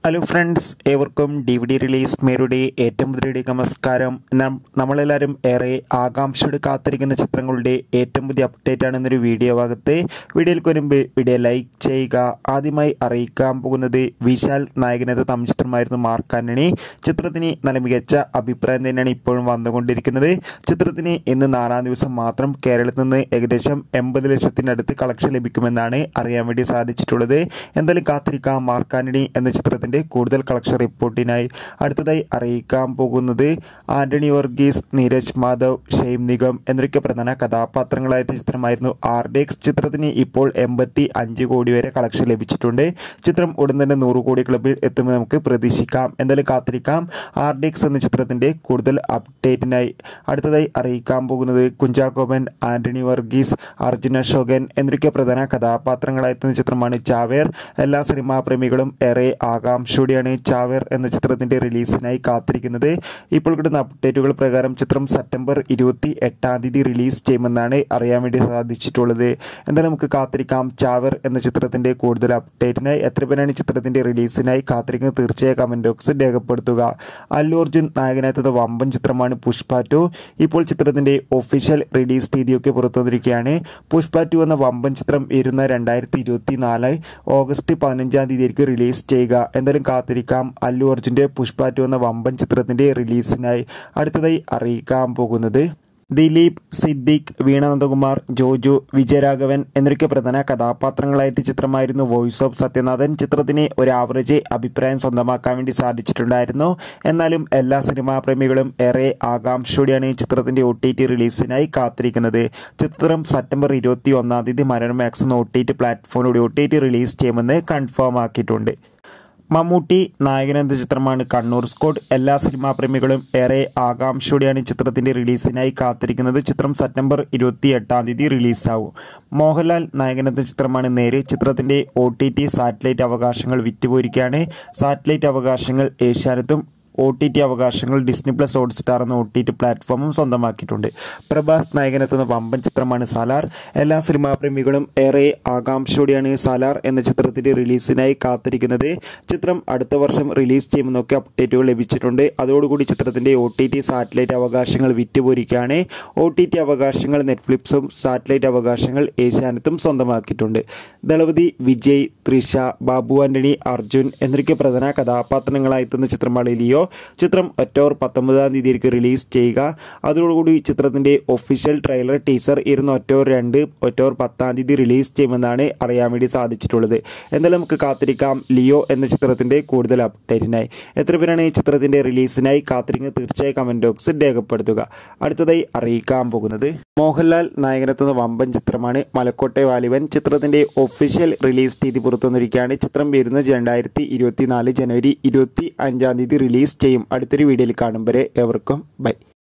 hello friends ഏവർക്കും D V D release മേരുടെ ഏറ്റവും പുതിയ നമസ്കാരം നം- നമ്മളെല്ലാവരും ഏറെ ആകാംക്ഷയോടെ കാത്തിരിക്കുന്ന ചിത്രങ്ങളുടെ ഏറ്റവും പുതിയ അപ്ഡേറ്റ് ആണ് എന്നൊരു വീഡിയോ ഭാഗത്ത് വീഡിയോയ്ക്ക് മുൻപ് വീഡിയോ ലൈക്ക് ചെയ്യുക ആദ്യമായി അറിയിക്കാൻ പോകുന്നത് വിശാൽ നായകനത് തമിഴ് ചിത്രമായിരുന്നു മാർക്ക് ആന്റണി ചിത്രത്തിന് നല്ല മികച്ച അഭിപ്രായം തന്നെയാണ് ഇപ്പോഴും വന്നുകൊണ്ടിരിക്കുന്നത് ചിത്രത്തിന് ഇന്ന് നാലാം ദിവസം മാത്രം കേരളത്തിൽ നിന്ന് ഏകദേശം എൺപത് ലക്ഷത്തിനടുത്ത് കളക്ഷൻ ലഭിക്കുമെന്നാണ് അറിയാൻ വേണ്ടി സാധിച്ചിട്ടുള്ളത് എന്തായാലും കാത്തിരിക്കാം മാർക്ക് ആന്റണി എന്ന ചിത്രത്തിന്റെ കൂടുതൽ കളക്ഷൻ റിപ്പോർട്ടിനായി അടുത്തതായി അറിയിക്കാൻ പോകുന്നത് ആന്റണി വർഗീസ് നീരജ് മാധവ് ഷെയ്ം നിഗം എന്നൊക്കെ പ്രധാന കഥാപാത്രങ്ങളായ ചിത്രമായിരുന്നു ആർഡെക്സ് ചിത്രത്തിന് ഇപ്പോൾ എൺപത്തി അഞ്ച് കോടി വരെ കളക്ഷൻ ലഭിച്ചിട്ടുണ്ട് ചിത്രം ഉടൻ തന്നെ നൂറ് കോടി ക്ലബിൽ എത്തുമെന്ന് നമുക്ക് പ്രതീക്ഷിക്കാം എന്തായാലും കാത്തിരിക്കാം ആർഡെക്സ് എന്ന ചിത്രത്തിന്റെ കൂടുതൽ അപ്ഡേറ്റിനായി അടുത്തതായി അറിയിക്കാൻ പോകുന്നത് കുഞ്ചാക്കോബൻ ആന്റണി വർഗീസ് അർജുന അശോകൻ എന്നൊക്കെ പ്രധാന കഥാപാത്രങ്ങളായെത്തുന്ന ചിത്രമാണ് ചാവേർ എല്ലാ സിനിമാ പ്രേമികളും ഏറെ ആകാംക്ഷയോടെയാണ് ചാവേർ എന്ന ചിത്രത്തിന്റെ റിലീസിനായി കാത്തിരിക്കുന്നത് ഇപ്പോൾ കിട്ടുന്ന അപ്ഡേറ്റുകൾ പ്രകാരം ചിത്രം സെപ്റ്റംബർ ഇരുപത്തി എട്ടാം തീയതി റിലീസ് ചെയ്യുമെന്നാണ് അറിയാൻ വേണ്ടി സാധിച്ചിട്ടുള്ളത് എന്തായാലും നമുക്ക് കാത്തിരിക്കാം ചാവേർ എന്ന ചിത്രത്തിന്റെ കൂടുതൽ അപ്ഡേറ്റിനായി എത്ര പേരാണ് ഈ ചിത്രത്തിന്റെ റിലീസിനായി കാത്തിരിക്കുന്നത് തീർച്ചയായും കമന്റ് ബോക്സിൽ രേഖപ്പെടുത്തുക അല്ലു അർജുൻ നായകനായിട്ടുള്ള വമ്പൻ ചിത്രമാണ് പുഷ്പ ടു ഇപ്പോൾ ചിത്രത്തിന്റെ ഒഫീഷ്യൽ റിലീസ് തീയതിയൊക്കെ പുറത്തു വന്നിരിക്കുകയാണ് പുഷ്പ ടു എന്ന വമ്പൻ ചിത്രം വരുന്ന രണ്ടായിരത്തി ഇരുപത്തി നാല് ഓഗസ്റ്റ് പതിനഞ്ചാം തീയതിയായിരിക്കും റിലീസ് ചെയ്യുക എന്തായാലും കാത്തിരിക്കാം അല്ലു അർജുൻ്റെ പുഷ്പ ടു എന്ന വമ്പൻ ചിത്രത്തിന്റെ റിലീസിനായി അടുത്തതായി അറിയിക്കാൻ പോകുന്നത് ദിലീപ് സിദ്ദിഖ് വീണ നന്ദകുമാർ ജോജു വിജയരാഘവൻ എന്നൊക്കെ പ്രധാന കഥാപാത്രങ്ങളായിട്ട് ചിത്രമായിരുന്നു വോയിസ് ഓഫ് സത്യനാഥൻ ചിത്രത്തിന് ഒരു ആവറേജ് അഭിപ്രായം സ്വന്തമാക്കാൻ വേണ്ടി സാധിച്ചിട്ടുണ്ടായിരുന്നു എന്നാലും എല്ലാ സിനിമാ പ്രേമികളും ഏറെ ആകാംക്ഷയോടെയാണ് ഈ ചിത്രത്തിന്റെ ഒ ടി ടി റിലീസിനായി കാത്തിരിക്കുന്നത് ചിത്രം സെപ്റ്റംബർ ഇരുപത്തി ഒന്നാം തീയതി മനോരമാക്സ് എന്ന ഒ ടി ടി പ്ലാറ്റ്ഫോമിലൂടെ ഒ ടി ടി റിലീസ് ചെയ്യുമെന്ന് കൺഫേം ആക്കിയിട്ടുണ്ട് മമ്മൂട്ടി നായകൻ എന്ന ചിത്രമാണ് കണ്ണൂർ സ്കോഡ് എല്ലാ സിനിമാ പ്രേമികളും ഏറെ ആകാംക്ഷയോടെയാണ് ഈ ചിത്രത്തിന്റെ റിലീസിനായി കാത്തിരിക്കുന്നത് ചിത്രം സെപ്റ്റംബർ ഇരുപത്തി എട്ടാം തീയതി റിലീസാവും മോഹൻലാൽ നായകൻ എന്ന ചിത്രമാണ് നേര് ചിത്രത്തിന്റെ ഒ ടി ടി സാറ്റലൈറ്റ് അവകാശങ്ങൾ വിറ്റുപോയിരിക്കുകയാണ് സാറ്റലൈറ്റ് അവകാശങ്ങൾ ഏഷ്യാനെത്തും ഒ ടി ടി അവകാശങ്ങൾ ഡിസ്നി പ്ലസ് ഹോട്ട്സ്റ്റാർ എന്ന ഒ ടി ടി പ്ലാറ്റ്ഫോമും സ്വന്തമാക്കിയിട്ടുണ്ട് പ്രഭാസ് നായകനെത്തുന്ന വമ്പൻ ചിത്രമാണ് സാലാർ എല്ലാ സിനിമാ പ്രേമികളും ഏറെ ആകാംക്ഷയോടെയാണ് സാലാർ എന്ന ചിത്രത്തിന്റെ റിലീസിനായി കാത്തിരിക്കുന്നത് ചിത്രം അടുത്ത വർഷം റിലീസ് ചെയ്യുമെന്നൊക്കെ അപ്ഡേറ്റുകൾ ലഭിച്ചിട്ടുണ്ട് അതോടുകൂടി ചിത്രത്തിന്റെ ഒ ടി ടി സാറ്റലൈറ്റ് അവകാശങ്ങൾ വിറ്റുപോയിരിക്കുകയാണ് ഒ ടി ടി അവകാശങ്ങൾ നെറ്റ്ഫ്ലിക്സും സാറ്റലൈറ്റ് അവകാശങ്ങൾ ഏഷ്യാനെത്തും സ്വന്തമാക്കിയിട്ടുണ്ട് ദളപതി വിജയ് ത്രിഷ ബാബു ആന്റണി അർജുൻ എന്നൊക്കെ പ്രധാന കഥാപാത്രങ്ങളായി എത്തുന്ന ചിത്രമാണ് ലിയോ ചിത്രം ഒക്ടോബർ പത്തൊമ്പതാം തീയതിക്ക് റിലീസ് ചെയ്യുക അതോടുകൂടി ചിത്രത്തിന്റെ ഒഫീഷ്യൽ ട്രെയിലർ ടീസർ ഇരുന്ന് ഒക്ടോബർ രണ്ട് ഒക്ടോബർ പത്താം തീയതി റിലീസ് ചെയ്യുമെന്നാണ് അറിയാൻ വേണ്ടി സാധിച്ചിട്ടുള്ളത് എന്തായാലും നമുക്ക് കാത്തിരിക്കാം ലിയോ എന്ന ചിത്രത്തിന്റെ കൂടുതൽ അപ്ഡേറ്റിനായി എത്ര പേരാണ് ഈ ചിത്രത്തിന്റെ റിലീസിനായി കാത്തിരിക്കുന്നത് തീർച്ചയായും കമന്റ് ബോക്സിൽ രേഖപ്പെടുത്തുക അടുത്തതായി അറിയിക്കാൻ പോകുന്നത് മോഹൻലാൽ നായകനെത്തുന്ന വമ്പൻ ചിത്രമാണ് മലക്കോട്ടെ വാലിബൻ ചിത്രത്തിന്റെ ഒഫീഷ്യൽ റിലീസ് തീയതി പുറത്തുവന്നിരിക്കുകയാണ് ചിത്രം വരുന്നത് രണ്ടായിരത്തി ഇരുപത്തി നാല് ജനുവരി ഇരുപത്തി അഞ്ചാം തീയതി റിലീസ് ചെയ്യും അടുത്തൊരു വീഡിയോയിൽ കാണും വരെ എവർക്കും ബൈ